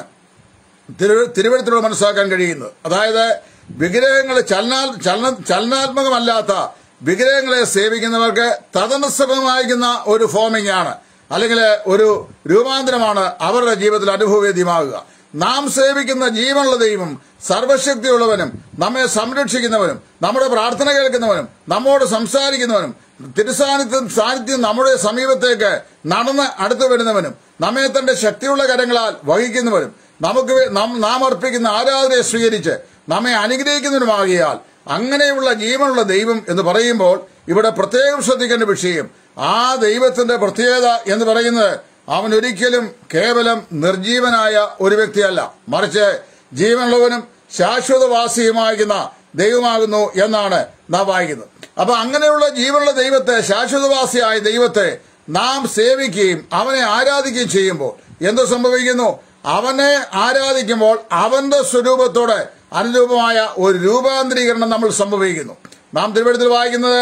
തിരു- തിരുവഴുത്തിലൂടെ മനസ്സിലാക്കാൻ കഴിയുന്നത് അതായത് വിഗ്രഹങ്ങൾ ചലനാ ചലന ചലനാത്മകമല്ലാത്ത വിഗ്രഹങ്ങളെ സേവിക്കുന്നവർക്ക് തദനുസൃതമായിരിക്കുന്ന ഒരു ഫോമിംഗ് ആണ് അല്ലെങ്കിൽ ഒരു രൂപാന്തരമാണ് അവരുടെ ജീവിതത്തിൽ അനുഭവവേദ്യമാകുക നാം സേവിക്കുന്ന ജീവനുള്ള ദൈവം സർവശക്തിയുള്ളവനും നമ്മെ സംരക്ഷിക്കുന്നവനും നമ്മുടെ പ്രാർത്ഥന കേൾക്കുന്നവനും നമ്മോട് സംസാരിക്കുന്നവനും തിരുസാന്നിധ്യം സാന്നിധ്യം നമ്മുടെ സമീപത്തേക്ക് നടന്ന് അടുത്തു വരുന്നവനും നമ്മെ തന്റെ ശക്തിയുള്ള കരങ്ങളാൽ വഹിക്കുന്നവനും നമുക്ക് വേ- നാം- നാം അർപ്പിക്കുന്ന ആരാധനയെ സ്വീകരിച്ച് നമ്മെ അനുഗ്രഹിക്കുന്നതിനുമാകിയാൽ അങ്ങനെയുള്ള ജീവനുള്ള ദൈവം എന്ന് പറയുമ്പോൾ ഇവിടെ പ്രത്യേകം ശ്രദ്ധിക്കേണ്ട വിഷയം ആ ദൈവത്തിന്റെ പ്രത്യേകത എന്ന് പറയുന്നത് അവൻ ഒരിക്കലും കേവലം നിർജീവനായ ഒരു വ്യക്തിയല്ല മറിച്ച് ജീവനുള്ളവനും ശാശ്വതവാസിയുമാകുന്ന ദൈവമാകുന്നു എന്നാണ് നാം വായിക്കുന്നത് അപ്പൊ അങ്ങനെയുള്ള ജീവനുള്ള ദൈവത്തെ ശാശ്വതവാസിയായ ദൈവത്തെ നാം സേവിക്കുകയും അവനെ ആരാധിക്കുകയും ചെയ്യുമ്പോൾ എന്ത് സംഭവിക്കുന്നു അവനെ ആരാധിക്കുമ്പോൾ അവന്റെ സ്വരൂപത്തോടെ അനുരൂപമായ ഒരു രൂപാന്തരീകരണം നമ്മൾ സംഭവിക്കുന്നു നാം തിരുവഴുത്തിൽ വായിക്കുന്നത്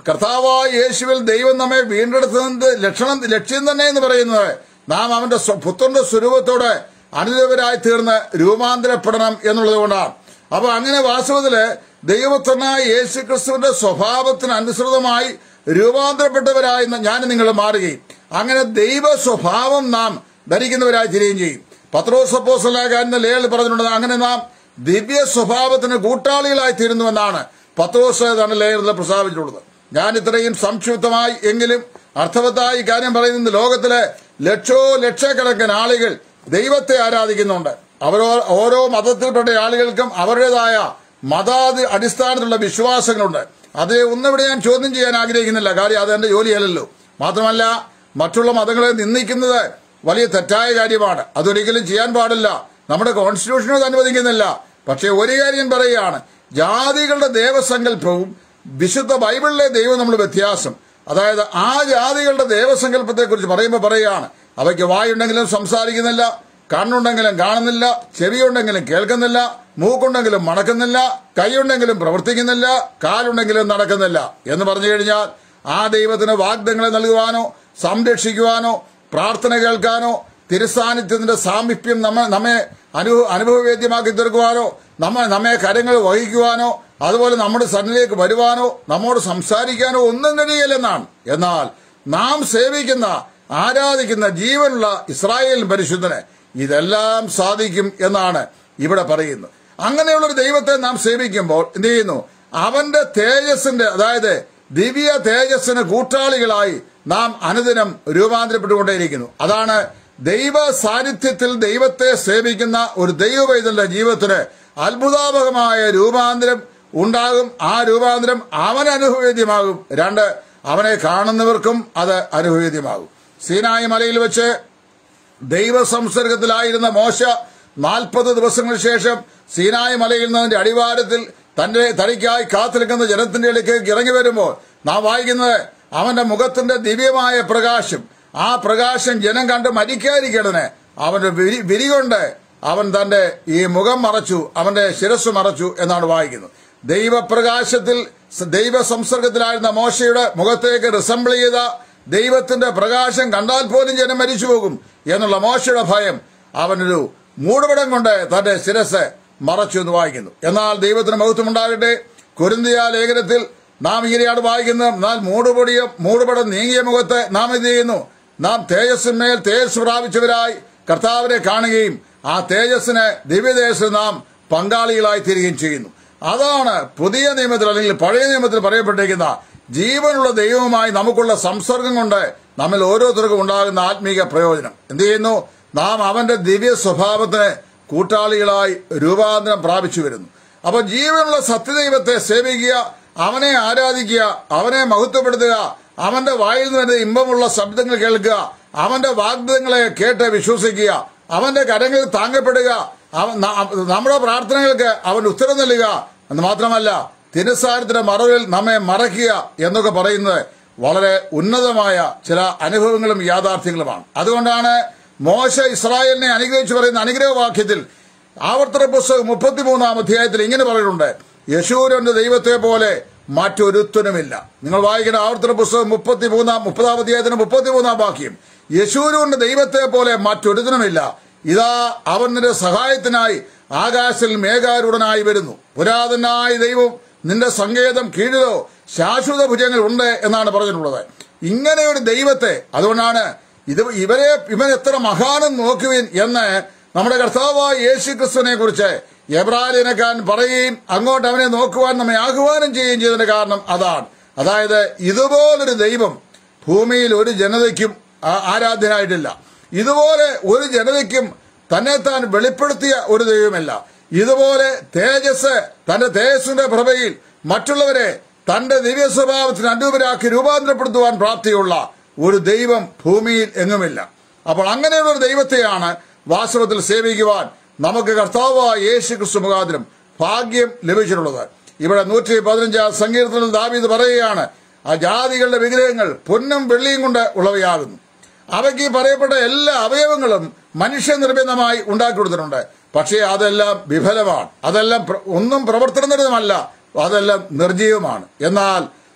കർത്താവായ യേശുവിൽ ദൈവം നമ്മെ വീണ്ടെടുത്തതിന്റെ ലക്ഷണം ലക്ഷ്യം തന്നെ എന്ന് പറയുന്നത് നാം അവന്റെ സ്വ- പുത്രന്റെ സ്വരൂപത്തോടെ അനുരൂപരായി തീർന്ന് രൂപാന്തരപ്പെടണം എന്നുള്ളത് കൊണ്ടാണ് അപ്പൊ അങ്ങനെ വാസ്തവത്തില് ദൈവപുത്രനായ യേശു ക്രിസ്തുവിന്റെ സ്വഭാവത്തിന് അനുസൃതമായി രൂപാന്തരപ്പെട്ടവരായി ഞാൻ നിങ്ങൾ മാറുകയും അങ്ങനെ ദൈവ സ്വഭാവം നാം ധരിക്കുന്നവരായി തീരുകയും ചെയ്യും പത്രോസപ്പോസലാകാരന്റെ ലേഖൽ പറഞ്ഞിട്ടുണ്ട് അങ്ങനെ നാം ദിവ്യ സ്വഭാവത്തിന് കൂട്ടാളികളായി തീരുന്നുവെന്നാണ് പത്രോസ് തന്നെ ലേഖനത്തിൽ പ്രസ്താവിച്ചിട്ടുള്ളത് ഞാൻ ഇത്രയും സംക്ഷിപ്തമായി എങ്കിലും അർത്ഥവത്തായ ഈ കാര്യം പറയുന്നത് ലോകത്തിലെ ലക്ഷോ ലക്ഷക്കണക്കിന് ആളുകൾ ദൈവത്തെ ആരാധിക്കുന്നുണ്ട് അവരോ ഓരോ മതത്തിൽപ്പെട്ട ആളുകൾക്കും അവരുടേതായ മതാതി അടിസ്ഥാനത്തിലുള്ള വിശ്വാസങ്ങളുണ്ട് അതിനെ ഒന്നിവിടെ ഞാൻ ചോദ്യം ചെയ്യാൻ ആഗ്രഹിക്കുന്നില്ല കാര്യം അത് എന്റെ ജോലിയല്ലല്ലോ മാത്രമല്ല മറ്റുള്ള മതങ്ങളെ നിന്ദിക്കുന്നത് വലിയ തെറ്റായ കാര്യമാണ് അതൊരിക്കലും ചെയ്യാൻ പാടില്ല നമ്മുടെ കോൺസ്റ്റിറ്റ്യൂഷനും അത് അനുവദിക്കുന്നില്ല പക്ഷേ ഒരു കാര്യം പറയുകയാണ് ജാതികളുടെ ദേവസങ്കല്പവും വിശുദ്ധ ബൈബിളിലെ ദൈവം നമ്മൾ വ്യത്യാസം അതായത് ആ ജാതികളുടെ ദേവസങ്കല്പത്തെ കുറിച്ച് പറയുമ്പോൾ പറയുകയാണ് അവയ്ക്ക് വായുണ്ടെങ്കിലും സംസാരിക്കുന്നില്ല കണ്ണുണ്ടെങ്കിലും കാണുന്നില്ല ചെവിയുണ്ടെങ്കിലും കേൾക്കുന്നില്ല മൂക്കുണ്ടെങ്കിലും മണക്കുന്നില്ല കൈയുണ്ടെങ്കിലും പ്രവർത്തിക്കുന്നില്ല കാലുണ്ടെങ്കിലും നടക്കുന്നില്ല എന്ന് പറഞ്ഞു കഴിഞ്ഞാൽ ആ ദൈവത്തിന് വാഗ്ദങ്ങളെ നൽകുവാനോ സംരക്ഷിക്കുവാനോ പ്രാർത്ഥന കേൾക്കാനോ തിരുസാന്നിധ്യത്തിന്റെ സാമീപ്യം നമ്മെ നമ്മെ അനുഭവ അനുഭവവേദ്യമാക്കി തീർക്കുവാനോ നമ്മെ നമ്മെ കരങ്ങൾ വഹിക്കുവാനോ അതുപോലെ നമ്മുടെ സന്നിലേക്ക് വരുവാനോ നമ്മോട് സംസാരിക്കാനോ ഒന്നും കഴിയില്ലെന്നാണ് എന്നാൽ നാം സേവിക്കുന്ന ആരാധിക്കുന്ന ജീവനുള്ള ഇസ്രായേൽ പരിശുദ്ധന് ഇതെല്ലാം സാധിക്കും എന്നാണ് ഇവിടെ പറയുന്നത് അങ്ങനെയുള്ളൊരു ദൈവത്തെ നാം സേവിക്കുമ്പോൾ എന്ത് ചെയ്യുന്നു അവന്റെ തേജസ്സിന്റെ അതായത് ദിവ്യ തേജസ്സിന് കൂട്ടാളികളായി നാം അനുദിനം രൂപാന്തരപ്പെട്ടുകൊണ്ടേയിരിക്കുന്നു അതാണ് ദൈവ സാന്നിധ്യത്തിൽ ദൈവത്തെ സേവിക്കുന്ന ഒരു ദൈവവൈതന്റെ ജീവിതത്തിന് അത്ഭുതാപകമായ രൂപാന്തരം ഉണ്ടാകും ആ രൂപാന്തരം അവൻ അനുഭവേദ്യമാകും രണ്ട് അവനെ കാണുന്നവർക്കും അത് അനുഭവേദ്യമാകും സീനായി മലയിൽ വെച്ച് ദൈവ സംസർഗത്തിലായിരുന്ന മോശ നാൽപ്പത് ദിവസങ്ങൾക്ക് ശേഷം സീനായി മലയിൽ നിന്നതിന്റെ അടിവാരത്തിൽ തന്റെ തനിക്കായി കാത്തിരിക്കുന്ന ജനത്തിന്റെ ഇടയ്ക്ക് ഇറങ്ങി വരുമ്പോൾ നാം വായിക്കുന്നത് അവന്റെ മുഖത്തിന്റെ ദിവ്യമായ പ്രകാശം ആ പ്രകാശം ജനം കണ്ട് മരിക്കാതിരിക്കണന് അവന്റെ വിരി വിരി കൊണ്ട് അവൻ തന്റെ ഈ മുഖം മറച്ചു അവന്റെ ശിരസ് മറച്ചു എന്നാണ് വായിക്കുന്നത് ദൈവപ്രകാശത്തിൽ ദൈവ സംസർഗത്തിലായിരുന്ന മോശയുടെ മുഖത്തേക്ക് റിസംബിൾ ചെയ്ത ദൈവത്തിന്റെ പ്രകാശം കണ്ടാൽ പോലും ജനം മരിച്ചു പോകും എന്നുള്ള മോശയുടെ ഭയം അവനൊരു മൂടുപടം കൊണ്ട് തന്റെ ശിരസ് മറച്ചു എന്ന് വായിക്കുന്നു എന്നാൽ ദൈവത്തിന് മഹത്വമുണ്ടാകട്ടെ കുരുന്തിയ ലേഖനത്തിൽ നാം ഇങ്ങനെയാണ് വായിക്കുന്നത് എന്നാൽ മൂടുപൊടിയും മൂടുപടം നീങ്ങിയ മുഖത്ത് നാം എന്ത് ചെയ്യുന്നു നാം തേജസ്സിന്മേൽ തേജസ് പ്രാപിച്ചവരായി കർത്താവിനെ കാണുകയും ആ തേജസ്സിന് ദിവ്യതേജസ് നാം പങ്കാളികളായി തീരുകയും ചെയ്യുന്നു അതാണ് പുതിയ നിയമത്തിൽ അല്ലെങ്കിൽ പഴയ നിയമത്തിൽ പറയപ്പെട്ടിരിക്കുന്ന ജീവനുള്ള ദൈവവുമായി നമുക്കുള്ള സംസർഗം കൊണ്ട് നമ്മിൽ ഓരോരുത്തർക്കും ഉണ്ടാകുന്ന ആത്മീക പ്രയോജനം എന്ത് ചെയ്യുന്നു നാം അവന്റെ ദിവ്യ സ്വഭാവത്തിന് കൂട്ടാളികളായി രൂപാന്തരം പ്രാപിച്ചു വരുന്നു അപ്പൊ ജീവനുള്ള സത്യദൈവത്തെ സേവിക്കുക അവനെ ആരാധിക്കുക അവനെ മഹത്വപ്പെടുത്തുക അവന്റെ വായിൽ നിന്ന് വരുന്ന ഇമ്പമുള്ള ശബ്ദങ്ങൾ കേൾക്കുക അവന്റെ വാഗ്ദങ്ങളെ കേട്ട് വിശ്വസിക്കുക അവന്റെ കരങ്ങളിൽ താങ്ങപ്പെടുക അവൻ ന- നമ്മുടെ പ്രാർത്ഥനകൾക്ക് അവൻ ഉത്തരം നൽകുക എന്ന് മാത്രമല്ല തിരുസാരത്തിന്റെ മറവിൽ നമ്മെ മറയ്ക്കുക എന്നൊക്കെ പറയുന്നത് വളരെ ഉന്നതമായ ചില അനുഭവങ്ങളും യാഥാർത്ഥ്യങ്ങളുമാണ് അതുകൊണ്ടാണ് മോശ ഇസ്രായേലിനെ അനുഗ്രഹിച്ചു പറയുന്ന അനുഗ്രഹവാക്യത്തിൽ ആവർത്തന പുസ്തകം മുപ്പത്തിമൂന്നാം അധ്യായത്തിൽ ഇങ്ങനെ പറയുന്നുണ്ട് യശൂരന്റെ ദൈവത്തെ പോലെ മറ്റൊരുത്തനുമില്ല നിങ്ങൾ വായിക്കുന്ന ആവർത്തന പുസ്തകം മുപ്പത്തിമൂന്നാം മുപ്പതാം അധ്യായത്തിന് മുപ്പത്തിമൂന്നാം വാക്യം യശൂരന്റെ ദൈവത്തെ പോലെ മറ്റൊരുത്തനുമില്ല ഇതാ അവൻ നിന്റെ സഹായത്തിനായി ആകാശത്തിൽ മേഘാരൂഢനായി വരുന്നു പുരാതനായ ദൈവം നിന്റെ സങ്കേതം കീഴിലോ ശാശ്വത ഭുജങ്ങൾ ഉണ്ട് എന്നാണ് പറഞ്ഞിട്ടുള്ളത് ഇങ്ങനെ ഒരു ദൈവത്തെ അതുകൊണ്ടാണ് ഇത് ഇവരെ ഇവൻ എത്ര മഹാനും നോക്കുവിൻ എന്ന് നമ്മുടെ കർത്താവായ യേശു ക്രിസ്തുവിനെ കുറിച്ച് എബ്രാലിനക്കാൻ പറയുകയും അങ്ങോട്ട് അവനെ നോക്കുവാൻ നമ്മെ ആഹ്വാനം ചെയ്യുകയും ചെയ്തതിന്റെ കാരണം അതാണ് അതായത് ഇതുപോലൊരു ദൈവം ഭൂമിയിൽ ഒരു ജനതയ്ക്കും ആ- ആരാധ്യനായിട്ടില്ല ഇതുപോലെ ഒരു ജനതയ്ക്കും തന്നെ താൻ വെളിപ്പെടുത്തിയ ഒരു ദൈവമല്ല ഇതുപോലെ തേജസ് തന്റെ തേജസ്സിന്റെ പ്രഭയിൽ മറ്റുള്ളവരെ തന്റെ ദിവ്യ സ്വഭാവത്തിന് അനുപരാക്കി രൂപാന്തരപ്പെടുത്തുവാൻ പ്രാപ്തിയുള്ള ഒരു ദൈവം ഭൂമിയിൽ എങ്ങുമില്ല അപ്പോൾ അങ്ങനെയുള്ള ഒരു ദൈവത്തെയാണ് വാസ്തവത്തിൽ സേവിക്കുവാൻ നമുക്ക് കർത്താവായ യേശു ക്രിസ്തു മുഖാന്തരം ഭാഗ്യം ലഭിച്ചിട്ടുള്ളത് ഇവിടെ നൂറ്റി പതിനഞ്ചാം സങ്കീർത്തനത്തിൽ ദാവീദ് പറയുകയാണ് ആ ജാതികളുടെ വിഗ്രഹങ്ങൾ പൊന്നും വെള്ളിയും കൊണ്ട് ഉള്ളവയാകുന്നു അവയ്ക്ക് ഈ പറയപ്പെട്ട എല്ലാ അവയവങ്ങളും മനുഷ്യനിർമ്മിതമായി ഉണ്ടാക്കി കൊടുത്തിട്ടുണ്ട് പക്ഷേ അതെല്ലാം വിഫലമാണ് അതെല്ലാം പ്ര- ഒന്നും പ്രവർത്തനനിരതമല്ല അതെല്ലാം നിർജീവമാണ് എന്നാൽ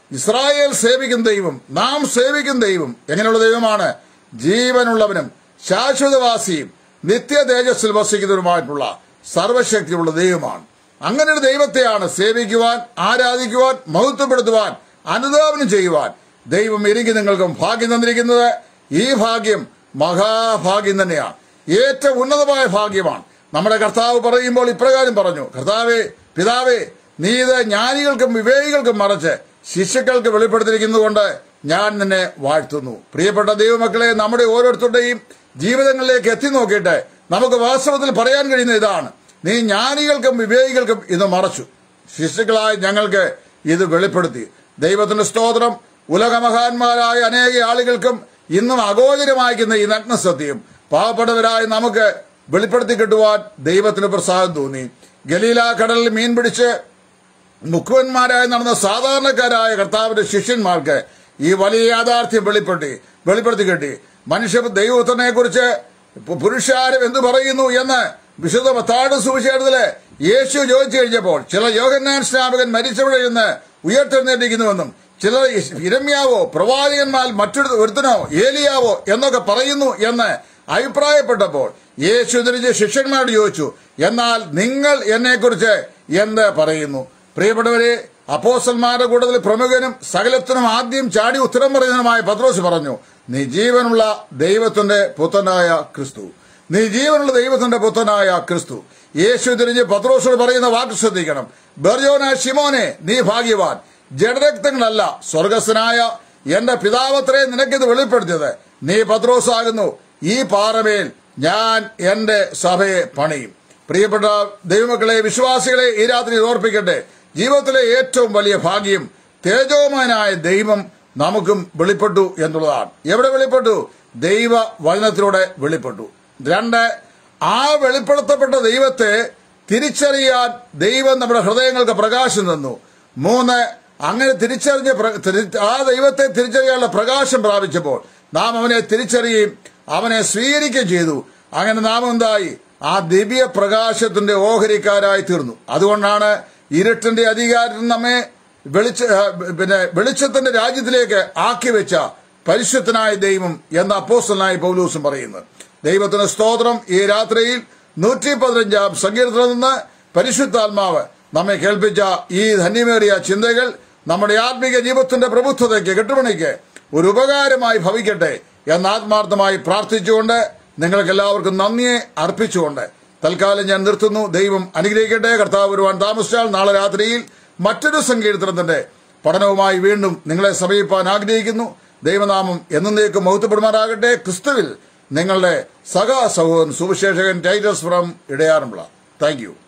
ഇസ്രായേൽ സേവിക്കുന്ന ദൈവം നാം സേവിക്കുന്ന ദൈവം എങ്ങനെയുള്ള ദൈവമാണ് ജീവനുള്ളവനും ശാശ്വതവാസിയും നിത്യ തേജസ്സിൽ വസിക്കുന്നവരുമായിട്ടുള്ള സർവശക്തിയുള്ള ദൈവമാണ് അങ്ങനെ ഒരു ദൈവത്തെയാണ് സേവിക്കുവാൻ ആരാധിക്കുവാൻ മഹത്വപ്പെടുത്തുവാൻ അനുധാപനം ചെയ്യുവാൻ ദൈവം എനിക്ക് നിങ്ങൾക്കും ഭാഗ്യം തന്നിരിക്കുന്നത് ഈ ഭാഗ്യം മഹാഭാഗ്യം തന്നെയാണ് ഏറ്റവും ഉന്നതമായ ഭാഗ്യമാണ് നമ്മുടെ കർത്താവ് പറയുമ്പോൾ ഇപ്രകാരം പറഞ്ഞു കർത്താവേ പിതാവേ നീ ഇത് ജ്ഞാനികൾക്കും വിവേകികൾക്കും മറച്ച് ശിശുക്കൾക്ക് വെളിപ്പെടുത്തിയിരിക്കുന്നതുകൊണ്ട് ഞാൻ നിന്നെ വാഴ്ത്തുന്നു പ്രിയപ്പെട്ട ദൈവമക്കളെ നമ്മുടെ ഓരോരുത്തരുടെയും ജീവിതങ്ങളിലേക്ക് എത്തി നോക്കിയിട്ട് നമുക്ക് വാസ്തവത്തിൽ പറയാൻ കഴിയുന്ന ഇതാണ് നീ ജ്ഞാനികൾക്കും വിവേകികൾക്കും ഇത് മറച്ചു ശിശുക്കളായ ഞങ്ങൾക്ക് ഇത് വെളിപ്പെടുത്തി ദൈവത്തിന്റെ സ്തോത്രം ഉലകമഹാന്മാരായ അനേക ആളുകൾക്കും ഇന്നും അഗോചരമായിരിക്കുന്ന ഈ നഗ്നസത്യം പാവപ്പെട്ടവരായ നമുക്ക് വെളിപ്പെടുത്തി കിട്ടുവാൻ ദൈവത്തിന് പ്രസാദം തോന്നി ഗലീല കടലിൽ മീൻ പിടിച്ച് മുഖ്യന്മാരായി നടന്ന സാധാരണക്കാരായ കർത്താവിന്റെ ശിഷ്യന്മാർക്ക് ഈ വലിയ യാഥാർത്ഥ്യം വെളിപ്പെടുത്തി വെളിപ്പെടുത്തി കിട്ടി മനുഷ്യ ദൈവത്തിനെ കുറിച്ച് പുരുഷാരം എന്തു പറയുന്നു എന്ന് വിശുദ്ധ പത്താട് സുവിശേഷത്തില് യേശു ചോദിച്ചു കഴിഞ്ഞപ്പോൾ ചില യോഹന്നാൻ സ്നാപകൻ മരിച്ചവിടെ നിന്ന് ഉയർത്തെഴുന്നേറ്റിരിക്കുന്നുവെന്നും ചിലർ ഇരമ്യാവോ പ്രവാചകന്മാർ മറ്റൊരു ഒരുത്തനോ ഏലിയാവോ എന്നൊക്കെ പറയുന്നു എന്ന് അഭിപ്രായപ്പെട്ടപ്പോൾ യേശു തിരിച്ച് ശിഷ്യന്മാരോട് ചോദിച്ചു എന്നാൽ നിങ്ങൾ എന്നെക്കുറിച്ച് എന്ത് പറയുന്നു പ്രിയപ്പെട്ടവരെ അപ്പോസന്മാരുടെ കൂട്ടത്തിൽ പ്രമുഖനും സകലത്തിനും ആദ്യം ചാടി ഉത്തരം പറയുന്നതിനുമായ പത്രോസ് പറഞ്ഞു നീ ജീവനുള്ള ദൈവത്തിന്റെ പുത്രനായ ക്രിസ്തു നീ ജീവനുള്ള ദൈവത്തിന്റെ പുത്രനായ ക്രിസ്തു യേശു തിരിഞ്ഞ് പത്രോസോട് പറയുന്ന വാക്ക് ശ്രദ്ധിക്കണം ബെർജോന ഷിമോനെ നീ ഭാഗ്യവാൻ ജഡരക്തങ്ങളല്ല സ്വർഗസ്വനായ എന്റെ പിതാവത്രേ നിനക്കിത് വെളിപ്പെടുത്തിയത് നീ പത്രോസാകുന്നു ഈ പാറമേൽ ഞാൻ എന്റെ സഭയെ പണിയും പ്രിയപ്പെട്ട ദൈവമക്കളെ വിശ്വാസികളെ ഈ രാത്രി ഓർപ്പിക്കട്ടെ ജീവിതത്തിലെ ഏറ്റവും വലിയ ഭാഗ്യം തേജോമയനായ ദൈവം നമുക്കും വെളിപ്പെട്ടു എന്നുള്ളതാണ് എവിടെ വെളിപ്പെട്ടു ദൈവ വചനത്തിലൂടെ വെളിപ്പെട്ടു രണ്ട് ആ വെളിപ്പെടുത്തപ്പെട്ട ദൈവത്തെ തിരിച്ചറിയാൻ ദൈവം നമ്മുടെ ഹൃദയങ്ങൾക്ക് പ്രകാശം തന്നു മൂന്ന് അങ്ങനെ തിരിച്ചറിഞ്ഞ പ്ര- തിരി- ആ ദൈവത്തെ തിരിച്ചറിയാനുള്ള പ്രകാശം പ്രാപിച്ചപ്പോൾ നാം അവനെ തിരിച്ചറിയുകയും അവനെ സ്വീകരിക്കുകയും ചെയ്തു അങ്ങനെ നാം എന്തായി ആ ദിവ്യ പ്രകാശത്തിന്റെ ഓഹരിക്കാരായി തീർന്നു അതുകൊണ്ടാണ് ഇരുട്ടിന്റെ അധികാരത്തിൽ നമ്മെ വെളിച്ച ആ, പിന്നെ വെളിച്ചത്തിന്റെ രാജ്യത്തിലേക്ക് ആക്കി വെച്ച പരിശുദ്ധനായ ദൈവം എന്ന അപ്പോസ്റ്റലായി പൗലൂസും പറയുന്നത് ദൈവത്തിന് സ്തോത്രം ഈ രാത്രിയിൽ നൂറ്റി പതിനഞ്ചാം സങ്കീർത്തനം നിന്ന് പരിശുദ്ധാത്മാവ് നമ്മെ കേൾപ്പിച്ച ഈ ധന്യമേറിയ ചിന്തകൾ നമ്മുടെ ആത്മീക ജീവിതത്തിന്റെ പ്രബുദ്ധതയ്ക്ക് കെട്ടുപണിക്ക് ഒരു ഉപകാരമായി ഭവിക്കട്ടെ എന്ന് ആത്മാർത്ഥമായി പ്രാർത്ഥിച്ചുകൊണ്ട് നിങ്ങൾക്ക് എല്ലാവർക്കും നന്ദിയെ അർപ്പിച്ചുകൊണ്ട് തൽക്കാലം ഞാൻ നിർത്തുന്നു ദൈവം അനുഗ്രഹിക്കട്ടെ കർത്താവ് വരുവാൻ താമസിച്ചാൽ നാളെ രാത്രിയിൽ മറ്റൊരു സങ്കീർത്തനത്തിന്റെ പഠനവുമായി വീണ്ടും നിങ്ങളെ സമീപിപ്പാൻ ആഗ്രഹിക്കുന്നു ദൈവനാമം എന്നേക്കും മഹത്വപ്പെടുമാറാകട്ടെ ക്രിസ്തുവിൽ നിങ്ങളുടെ സഹ സഹോദരൻ സുവിശേഷകൻ ടൈറ്റസ് ഫ്രം ഇടയാറുംപ്ല താങ്ക് യു